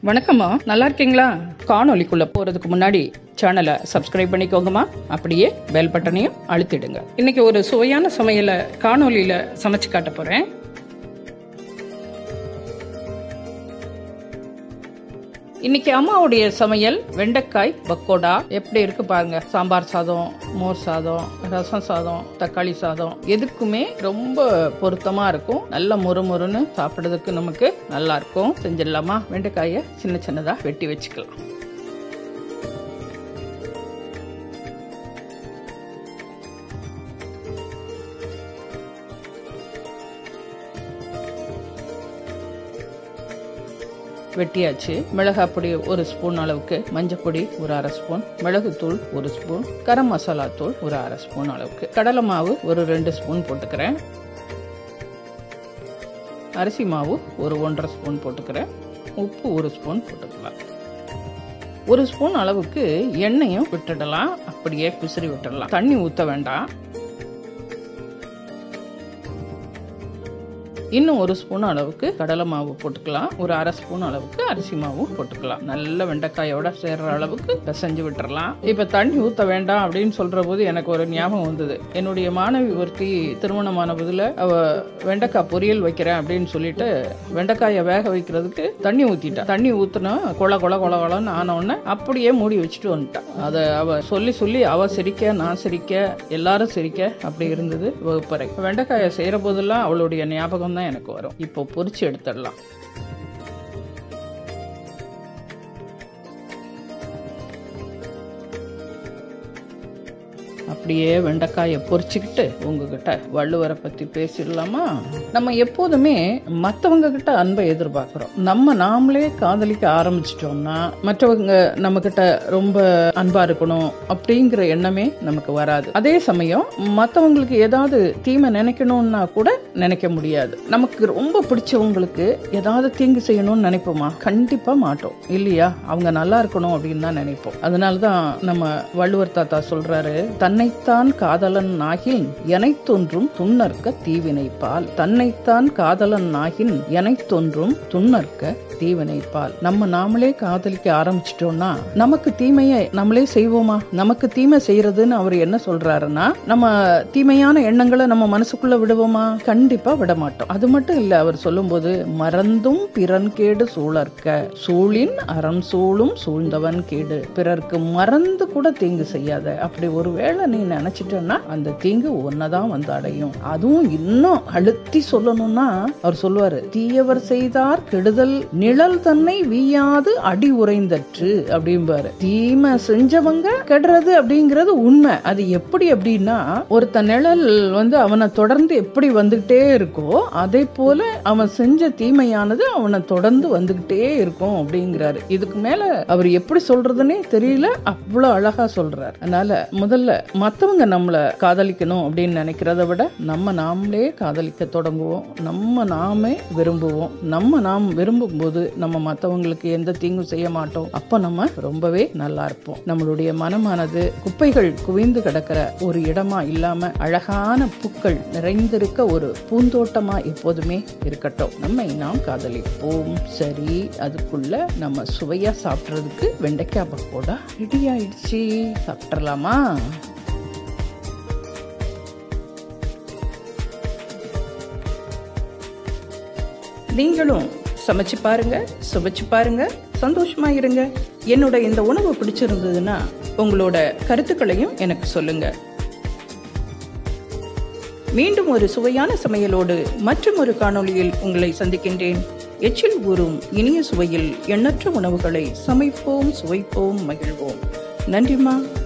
வணக்கம்மா நல்லா இருக்கீங்களா காணொலிக்குள்ள போறதுக்கு முன்னாடி சேனலை சப்ஸ்கிரைப் பண்ணிக்கோங்கம்மா அப்படியே பெல் பட்டனையும் அழுத்திடுங்க இன்னைக்கு ஒரு சுவையான சமையலை காணொலியில சமைச்சு காட்ட போறேன் இன்னைக்கு அம்மாவுடைய சமையல் வெண்டைக்காய் பக்கோடா எப்படி இருக்கு பாருங்க சாம்பார் சாதம் மோர் சாதம் ரசம் சாதம் தக்காளி சாதம் எதுக்குமே ரொம்ப பொருத்தமா இருக்கும் நல்ல மொறுமொறுன்னு சாப்பிடுறதுக்கு நமக்கு நல்லா இருக்கும் செஞ்சிடலாமா வெண்டைக்காயை சின்ன சின்னதா வெட்டி வச்சுக்கலாம் வெட்டியாச்சு மிளகாய் பொடி ஒரு ஸ்பூன் அளவுக்கு மஞ்சப்பொடி ஒரு அரை ஸ்பூன் மிளகுத்தூள் ஒரு ஸ்பூன் கரம் மசாலா தூள் ஒரு அரை ஸ்பூன் அளவுக்கு கடலை மாவு ஒரு ரெண்டு ஸ்பூன் போட்டுக்கிறேன் அரிசி மாவு ஒரு ஒன்றரை ஸ்பூன் போட்டுக்கிறேன் உப்பு ஒரு ஸ்பூன் போட்டுக்கலாம் ஒரு ஸ்பூன் அளவுக்கு எண்ணெயும் விட்டுடலாம் அப்படியே பிசிறி விட்டுடலாம் தண்ணி ஊற்ற வேண்டாம் இன்னும் ஒரு ஸ்பூன் அளவுக்கு கடலை மாவு போட்டுக்கலாம் ஒரு அரை ஸ்பூன் அளவுக்கு அரிசி மாவும் போட்டுக்கலாம் நல்ல வெண்டைக்காயோட சேர்ற அளவுக்கு பிசைஞ்சு விட்டுறலாம் இப்ப தண்ணி ஊத்த வேண்டாம் அப்படின்னு சொல்ற போது எனக்கு ஒரு ஞாபகம் வந்தது என்னுடைய மாணவி ஒருத்தி திருமணமான போதுல அவ வெண்டைக்காய் பொரியல் வைக்கிறேன் அப்படின்னு சொல்லிட்டு வெண்டைக்காயை வேக வைக்கிறதுக்கு தண்ணி ஊத்திட்டா தண்ணி ஊத்துனா கொல கொல கொல கொலன்னு ஆன உடனே அப்படியே மூடி வச்சுட்டு வந்துட்டான் அதை அவ சொல்லி சொல்லி அவ சிரிக்க நான் சிரிக்க எல்லாரும் சிரிக்க அப்படி இருந்தது வகுப்பறை வெண்டைக்காயை செய்யற போதெல்லாம் அவளுடைய ஞாபகம் தான் எனக்கு வரும் இப்போ பொரிச்சு எடுத்துடலாம் அப்படியே வெண்டைக்காயை பொரிச்சுக்கிட்டு உங்ககிட்ட வள்ளுவரை பத்தி பேசிடலாமா நம்ம எப்போதுமே மற்றவங்க கிட்ட அன்பை எதிர்பார்க்கிறோம் நம்ம நாமளே காதலிக்க ஆரம்பிச்சிட்டோம்னா மற்றவங்க நம்ம கிட்ட ரொம்ப அன்பா இருக்கணும் அப்படிங்கிற எண்ணமே நமக்கு வராது அதே சமயம் மற்றவங்களுக்கு ஏதாவது தீமை நினைக்கணும்னா கூட நினைக்க முடியாது நமக்கு ரொம்ப பிடிச்சவங்களுக்கு ஏதாவது தீங்கு செய்யணும்னு நினைப்போமா கண்டிப்பா மாட்டோம் இல்லையா அவங்க நல்லா இருக்கணும் அப்படின்னு தான் நினைப்போம் அதனாலதான் நம்ம வள்ளுவர் தாத்தா சொல்றாரு தன்னைத்தான் காதலன் ஆகின் எனைத்தொன்றும் துண்ணற்க தீவினைப்பால் தன்னைத்தான் காதலன் ஆகின் எனைத்தொன்றும் துண்ணற்க தீவினைப்பால் நம்ம நாமளே காதலிக்க ஆரம்பிச்சிட்டோம்னா நமக்கு தீமையை நம்மளே செய்வோமா நமக்கு தீமை செய்யறதுன்னு அவர் என்ன சொல்றாருன்னா நம்ம தீமையான எண்ணங்களை நம்ம மனசுக்குள்ள விடுவோமா கண்டிப்பா விட மாட்டோம் அது மட்டும் இல்ல அவர் சொல்லும்போது மறந்தும் பிறன் கேடு சூழற்க சூழின் அறம் சூழும் சூழ்ந்தவன் கேடு பிறர்க்கு மறந்து கூட தீங்கு செய்யாத அப்படி ஒருவேளை நீ நினைச்சிட்டன்னா அந்த தீங்கு ஒன்னதான் வந்து அடையும் அதுவும் இன்னும் அழுத்தி சொல்லணும்னா அவர் சொல்லுவாரு தீயவர் செய்தார் கெடுதல் நிழல் தன்னை வீயாது அடி உறைந்தற்று அப்படிம்பாரு தீமை செஞ்சவங்க கெடுறது அப்படிங்கிறது உண்மை அது எப்படி அப்படின்னா ஒருத்த நிழல் வந்து அவனை தொடர்ந்து எப்படி வந்துகிட்டே இருக்கோ அதே போல அவன் செஞ்ச தீமையானது அவனை தொடர்ந்து வந்துகிட்டே இருக்கும் அப்படிங்கிறாரு இதுக்கு மேல அவர் எப்படி சொல்றதுன்னே தெரியல அவ்வளவு அழகா சொல்றாரு அதனால முதல்ல மத்தவங்க நம்மள காதலிக்கணும் அப்படின்னு நினைக்கிறத விட நம்ம நாமளே காதலிக்க தொடங்குவோம் நம்ம நாமே விரும்புவோம் நம்ம நாம் விரும்பும் போது நம்ம மத்தவங்களுக்கு எந்த தீங்கும் செய்ய மாட்டோம் அப்ப நம்ம ரொம்பவே நல்லா இருப்போம் நம்மளுடைய மனமானது குப்பைகள் குவிந்து கிடக்கிற ஒரு இடமா இல்லாம அழகான பூக்கள் நிறைந்திருக்க ஒரு பூந்தோட்டமா எப்போதுமே இருக்கட்டும் நம்மை நாம் காதலிப்போம் சரி அதுக்குள்ள நம்ம சுவையா சாப்பிட்றதுக்கு வெண்டைக்காய் பக்கோடா ரெடி ஆயிடுச்சு சாப்பிட்றலாமா நீங்களும் சமைச்சு பாருங்க சுவைச்சு பாருங்க சந்தோஷமா இருங்க என்னோட இந்த உணவு பிடிச்சிருந்ததுன்னா உங்களோட கருத்துக்களையும் எனக்கு சொல்லுங்க மீண்டும் ஒரு சுவையான சமையலோடு மற்றும் ஒரு காணொளியில் உங்களை சந்திக்கின்றேன் எச்சில் ஊறும் இனிய சுவையில் எண்ணற்ற உணவுகளை சமைப்போம் சுவைப்போம் மகிழ்வோம் நன்றிமா